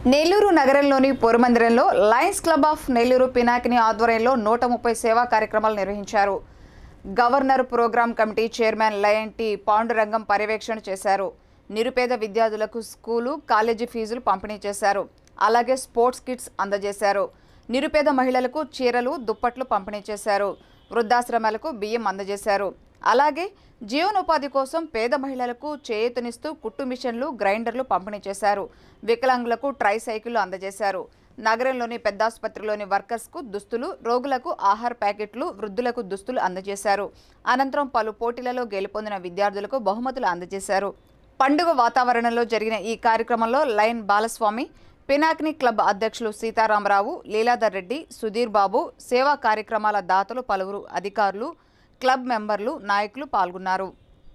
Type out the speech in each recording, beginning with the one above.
నెల్లూరు నగరంలోని పూర్వమందిరంలో lions club of Nellore Pinakini ఆధ్వర్యంలో నూట ముప్పై సేవా కార్యక్రమాలు నిర్వహించారు governor program committee chairman lion T Pandurangam పర్యవేక్షణ చేశారు నిరుపేద విద్యార్థులకు స్కూలు కాలేజీ ఫీజులు పంపిణీ చేశారు అలాగే స్పోర్ట్స్ కిట్స్ అందజేశారు నిరుపేద మహిళలకు చీరలు దుప్పట్లు పంపిణీ చేశారు వృద్ధాశ్రమాలకు బియ్యం అందజేశారు అలాగే జీవనోపాధి కోసం పేద మహిళలకు చేయూతనిస్తూ కుట్టు మిషన్లు గ్రైండర్లు పంపిణీ చేశారు వికలాంగులకు ట్రై సైకిళ్లు అందజేశారు నగరంలోని పెద్దాసుపత్రిలోని వర్కర్స్కు దుస్తులు రోగులకు ఆహార ప్యాకెట్లు వృద్ధులకు దుస్తులు అందజేశారు అనంతరం పలు పోటీలలో గెలుపొందిన విద్యార్థులకు బహుమతులు అందజేశారు పండుగ వాతావరణంలో జరిగిన ఈ కార్యక్రమంలో లయన్ బాలస్వామి పినాకిని క్లబ్ అధ్యక్షులు సీతారామరావు లీలాధర్ రెడ్డి సుధీర్ బాబు సేవా కార్యక్రమాల దాతలు పలువురు అధికారులు క్లబ్ మెంబర్లు నాయకులు పాల్గొన్నారు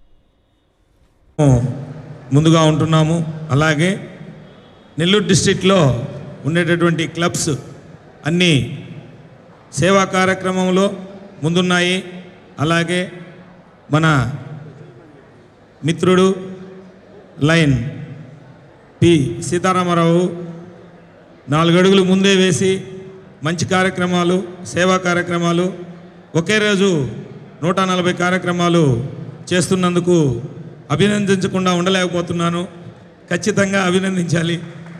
ముందుగా ఉంటున్నాము అలాగే నెల్లూరు డిస్టిక్లో ఉండేటటువంటి క్లబ్స్ అన్నీ సేవా కార్యక్రమంలో ముందున్నాయి అలాగే మన మిత్రుడు లైన్ పి సీతారామరావు నాలుగు అడుగులు ముందే వేసి మంచి కార్యక్రమాలు సేవా కార్యక్రమాలు ఒకే రోజు నూట నలభై కార్యక్రమాలు చేస్తున్నందుకు అభినందించకుండా ఉండలేకపోతున్నాను ఖచ్చితంగా అభినందించాలి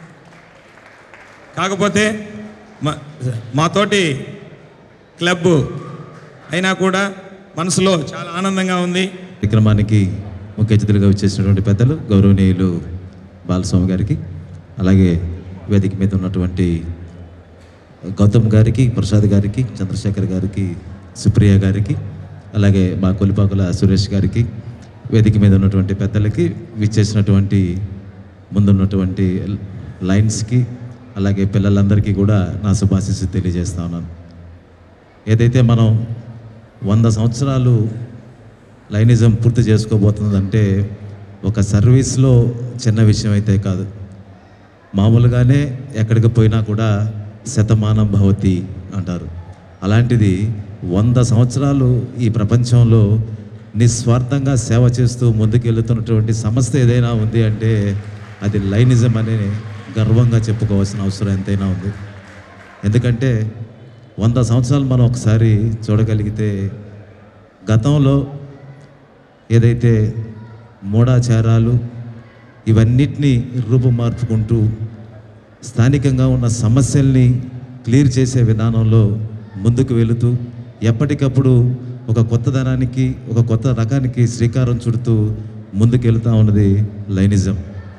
కాకపోతే మా మాతోటి క్లబ్ అయినా కూడా మనసులో చాలా ఆనందంగా ఉంది కార్యక్రమానికి ముఖ్య అతిథులుగా వచ్చేసినటువంటి పెద్దలు గౌరవనీయులు బాలస్వామి గారికి అలాగే వేదిక మీద ఉన్నటువంటి గౌతమ్ గారికి ప్రసాద్ గారికి చంద్రశేఖర్ గారికి సుప్రియ గారికి అలాగే మా కొలిపాకుల సురేష్ గారికి వేదిక మీద ఉన్నటువంటి పెద్దలకి విచ్చేసినటువంటి ముందున్నటువంటి లైన్స్కి అలాగే పిల్లలందరికీ కూడా నా శుభాశీస్సు తెలియజేస్తా ఉన్నాను ఏదైతే మనం వంద సంవత్సరాలు లైనిజం పూర్తి చేసుకోబోతుందంటే ఒక సర్వీస్లో చిన్న విషయం అయితే కాదు మామూలుగానే ఎక్కడికి పోయినా కూడా శతమానం భవతి అంటారు అలాంటిది వంద సంవత్సరాలు ఈ ప్రపంచంలో నిస్వార్థంగా సేవ చేస్తూ ముందుకెళ్తున్నటువంటి సంస్థ ఏదైనా ఉంది అంటే అది లైనిజం అనే గర్వంగా చెప్పుకోవాల్సిన అవసరం ఎంతైనా ఉంది ఎందుకంటే వంద సంవత్సరాలు మనం ఒకసారి చూడగలిగితే గతంలో ఏదైతే మూఢాచారాలు ఇవన్నిటినీ రూపుమార్చుకుంటూ స్థానికంగా ఉన్న సమస్యల్ని క్లియర్ చేసే విధానంలో ముందుకు వెళుతూ ఎప్పటికప్పుడు ఒక కొత్తదనానికి ఒక కొత్త రకానికి శ్రీకారం చుడుతూ ముందుకు వెళుతూ ఉన్నది లైనిజం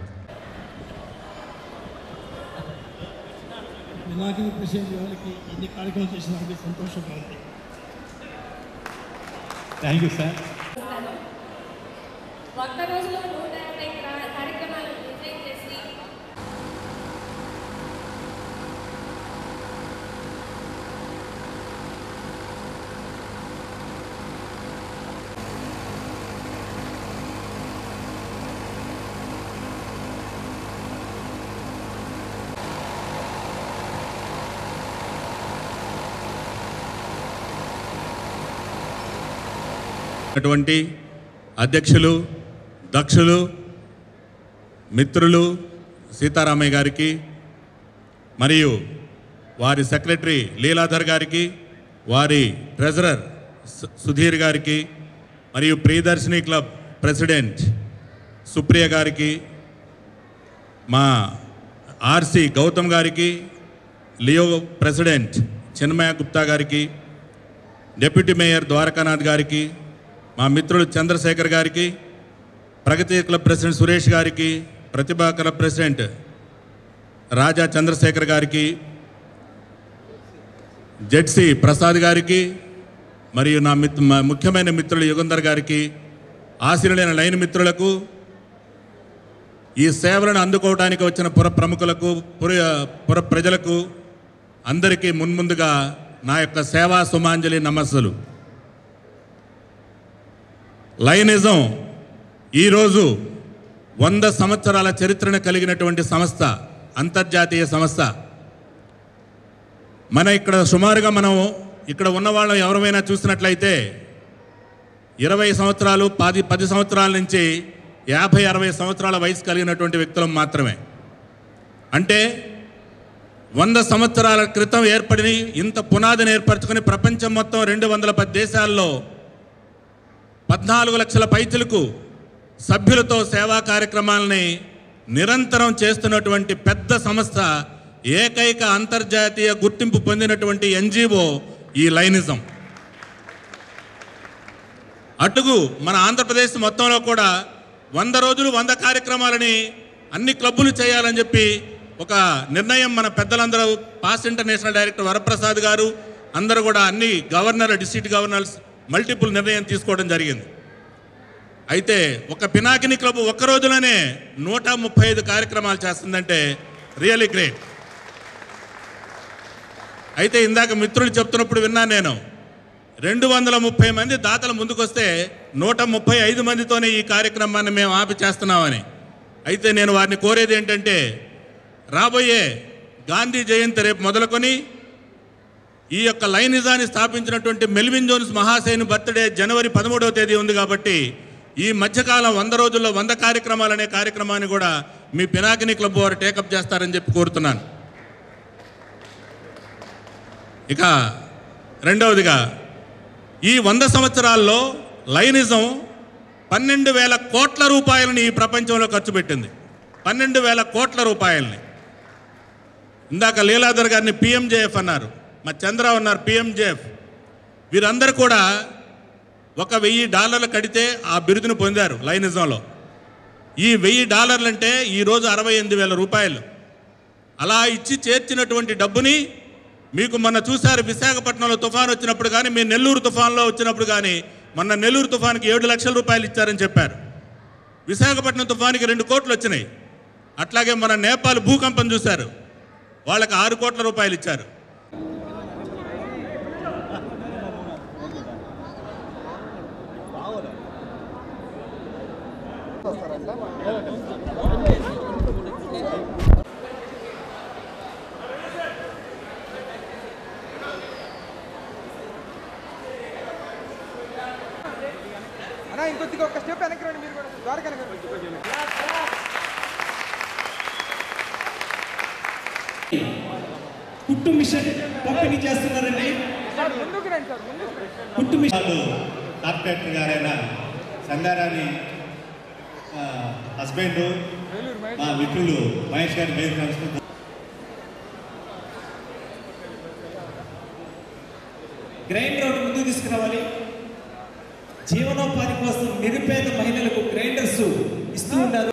వినాయకుని ప్రెసిడెంట్ వాళ్ళకి ఇన్ని కార్యక్రమాలు చేసినందుకు సంతోషంగా ఉంది థ్యాంక్ యూ సార్ ఒక్క రోజులో నూట యాభై క్రా- కార్యక్రమాలు డిజైన్ చేసి అటువంటి అధ్యక్షులు దక్షులు మిత్రులు సీతారామయ్య గారికి మరియు వారి సెక్రటరీ లీలాధర్ గారికి వారి ట్రెజరర్ సు- సుధీర్ గారికి మరియు ప్రియదర్శిని క్లబ్ ప్రెసిడెంట్ సుప్రియ గారికి మా ఆర్సి గౌతమ్ గారికి లియో ప్రెసిడెంట్ చిన్మయ గుప్తా గారికి డిప్యూటీ మేయర్ ద్వారకానాథ్ గారికి మా మిత్రుడు చంద్రశేఖర్ గారికి ప్రగతి క్లబ్ ప్రెసిడెంట్ సురేష్ గారికి ప్రతిభా క్లబ్ ప్రెసిడెంట్ రాజా చంద్రశేఖర్ గారికి జెడ్సి ప్రసాద్ గారికి మరియు నా మిత్ మా ముఖ్యమైన మిత్రులు యుగంధర్ గారికి ఆశీనులైన లైన్ మిత్రులకు ఈ సేవలను అందుకోవడానికి వచ్చిన పుర ప్రముఖులకు పుర పుర ప్రజలకు అందరికీ మున్ముందుగా నా యొక్క సేవా సుమాంజలి నమస్సులు లయనిజం ఈరోజు వంద సంవత్సరాల చరిత్రను కలిగినటువంటి సంస్థ అంతర్జాతీయ సంస్థ మన ఇక్కడ సుమారుగా మనం ఇక్కడ ఉన్న వాళ్ళం ఎవరైనా చూసినట్లయితే ఇరవై సంవత్సరాలు పది పది సంవత్సరాల నుంచి యాభై అరవై సంవత్సరాల వయసు కలిగినటువంటి వ్యక్తులం మాత్రమే అంటే వంద సంవత్సరాల క్రితం ఏర్పడి ఇంత పునాదిని ఏర్పరచుకొని ప్రపంచం మొత్తం రెండు వందల పది దేశాల్లో పద్నాలుగు లక్షల పైచులకు సభ్యులతో సేవా కార్యక్రమాలని నిరంతరం చేస్తున్నటువంటి పెద్ద సంస్థ ఏకైక అంతర్జాతీయ గుర్తింపు పొందినటువంటి ఎన్జిఓ ఈ లైనిజం అటుగు మన ఆంధ్రప్రదేశ్ మొత్తంలో కూడా వంద రోజులు వంద కార్యక్రమాలని అన్ని క్లబ్బులు చేయాలని చెప్పి ఒక నిర్ణయం మన పెద్దలందరూ పాస్ ఇంటర్నేషనల్ డైరెక్టర్ వరప్రసాద్ గారు అందరూ కూడా అన్ని గవర్నర్ డిస్ట్రిక్ట్ గవర్నర్స్ మల్టిపుల్ నిర్ణయం తీసుకోవడం జరిగింది అయితే ఒక పినాకిని క్లబ్ ఒక్క రోజులోనే నూట ముప్పై ఐదు కార్యక్రమాలు చేస్తుందంటే రియలీ గ్రేట్ అయితే ఇందాక మిత్రులు చెప్తున్నప్పుడు విన్నాను నేను రెండు వందల ముప్పై మంది దాతలు ముందుకొస్తే నూట ముప్పై ఐదు మందితోనే ఈ కార్యక్రమాన్ని మేము ఆపి చేస్తున్నామని అయితే నేను వారిని కోరేది ఏంటంటే రాబోయే గాంధీ జయంతి రేపు మొదలుకొని ఈ యొక్క లైనిజాన్ని స్థాపించినటువంటి మెల్విన్ జోన్స్ మహాశైన్ బర్త్డే జనవరి పదమూడవ తేదీ ఉంది కాబట్టి ఈ మధ్యకాలం వంద రోజుల్లో వంద కార్యక్రమాలు అనే కార్యక్రమాన్ని కూడా మీ పినాకిని క్లబ్ వారు టేకప్ చేస్తారని చెప్పి కోరుతున్నాను ఇక రెండవదిగా ఈ వంద సంవత్సరాల్లో లైనిజం పన్నెండు వేల కోట్ల రూపాయలని ఈ ప్రపంచంలో ఖర్చు పెట్టింది పన్నెండు వేల కోట్ల రూపాయలని ఇందాక లీలాధర్ గారిని పిఎంజేఎఫ్ అన్నారు మా చంద్ర ఉన్నారు పిఎంజేఎఫ్ వీరందరూ కూడా ఒక వెయ్యి డాలర్లు కడితే ఆ బిరుదును పొందారు లైనిజంలో ఈ వెయ్యి డాలర్లు అంటే ఈరోజు అరవై ఎనిమిది వేల రూపాయలు అలా ఇచ్చి చేర్చినటువంటి డబ్బుని మీకు మొన్న చూశారు విశాఖపట్నంలో తుఫాన్ వచ్చినప్పుడు కానీ మీ నెల్లూరు తుఫాన్లో వచ్చినప్పుడు కానీ మొన్న నెల్లూరు తుఫాన్కి ఏడు లక్షల రూపాయలు ఇచ్చారని చెప్పారు విశాఖపట్నం తుఫాన్కి రెండు కోట్లు వచ్చినాయి అట్లాగే మన నేపాల్ భూకంపం చూశారు వాళ్ళకి ఆరు కోట్ల రూపాయలు ఇచ్చారు అన్నా ఇంకొద్దిగా ఒక స్టెప్ వెనక్కి రండి మీరు కూడా ద్వారకా వెనక్కి కుట్టు మిషన్ పంపిణీ చేస్తున్నారండి ముందుకు రండి సార్ ముందుకు కుట్టు మిషన్ వాళ్ళు కార్పొరేటర్ గారైన సంగారాణి ఆ, హస్బెండ్ మా మిత్రులు మహేష్ గారి పేరు నమస్కారం గ్రైండర్ ఒకటి ముందుకు తీసుకురావాలి జీవనోపాధి కోసం నిరుపేద మహిళలకు గ్రైండర్స్ ఇస్తూ ఉన్నారు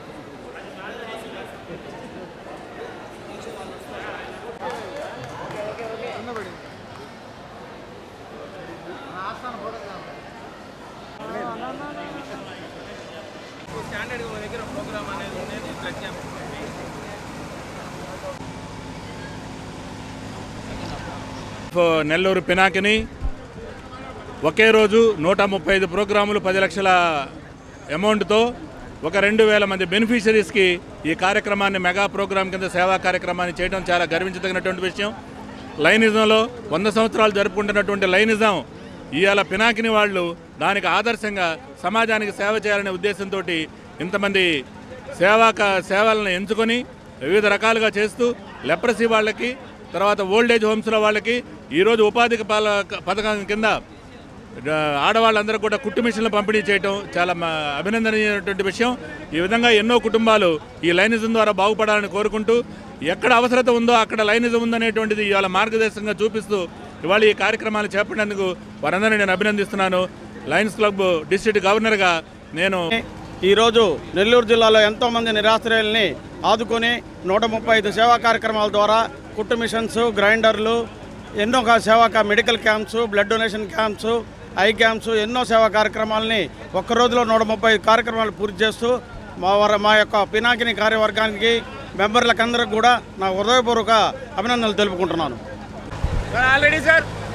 నెల్లూరు పినాకిని ఒకే రోజు నూట ముప్పై ఐదు ప్రోగ్రాములు పది లక్షల అమౌంట్తో ఒక రెండు వేల మంది బెనిఫిషరీస్కి ఈ కార్యక్రమాన్ని మెగా ప్రోగ్రాం కింద సేవా కార్యక్రమాన్ని చేయడం చాలా గర్వించదగినటువంటి విషయం లైనిజంలో వంద సంవత్సరాలు జరుపుకుంటున్నటువంటి లైనిజం ఇవాళ పినాకిని వాళ్ళు దానికి ఆదర్శంగా సమాజానికి సేవ చేయాలనే ఉద్దేశంతో ఇంతమంది సేవా క- సేవలను ఎంచుకొని వివిధ రకాలుగా చేస్తూ లెప్రసీ వాళ్ళకి తర్వాత ఓల్డేజ్ హోమ్స్లో వాళ్ళకి ఈరోజు ఉపాధి పాల పథకం కింద ఆ, ఆడవాళ్ళందరూ కూడా కుట్టు మిషన్లు పంపిణీ చేయటం చాలా మ- అభినందనీయమైనటువంటి విషయం ఈ విధంగా ఎన్నో కుటుంబాలు ఈ లైనిజం ద్వారా బాగుపడాలని కోరుకుంటూ ఎక్కడ అవసరత ఉందో అక్కడ లైనిజం ఉందనేటువంటిది ఇవాళ మార్గదర్శకంగా చూపిస్తూ ఇవాళ ఈ కార్యక్రమాలు చేపట్టేందుకు వారందరినీ నేను అభినందిస్తున్నాను లయన్స్ క్లబ్ డిస్ట్రిక్ట్ గవర్నర్గా నేను ఈరోజు నెల్లూరు జిల్లాలో ఎంతోమంది నిరాశ్రయుల్ని ఆదుకొని నూట ముప్పై ఐదు సేవా కార్యక్రమాల ద్వారా కుట్టు మిషన్స్ గ్రైండర్లు ఎన్నో కా- సేవా కా- medical camps blood donation camps eye camps ఎన్నో సేవా కార్యక్రమాలని ఒక్క రోజులో నూట ముప్పై ఐదు కార్యక్రమాలు పూర్తి చేస్తూ మా వర మా యొక్క పినాకిని కార్యవర్గానికి మెంబర్లకందరికి కూడా నా హృదయపూర్వక అభినందనలు తెలుపుకుంటున్నాను ఆల్రెడీ సార్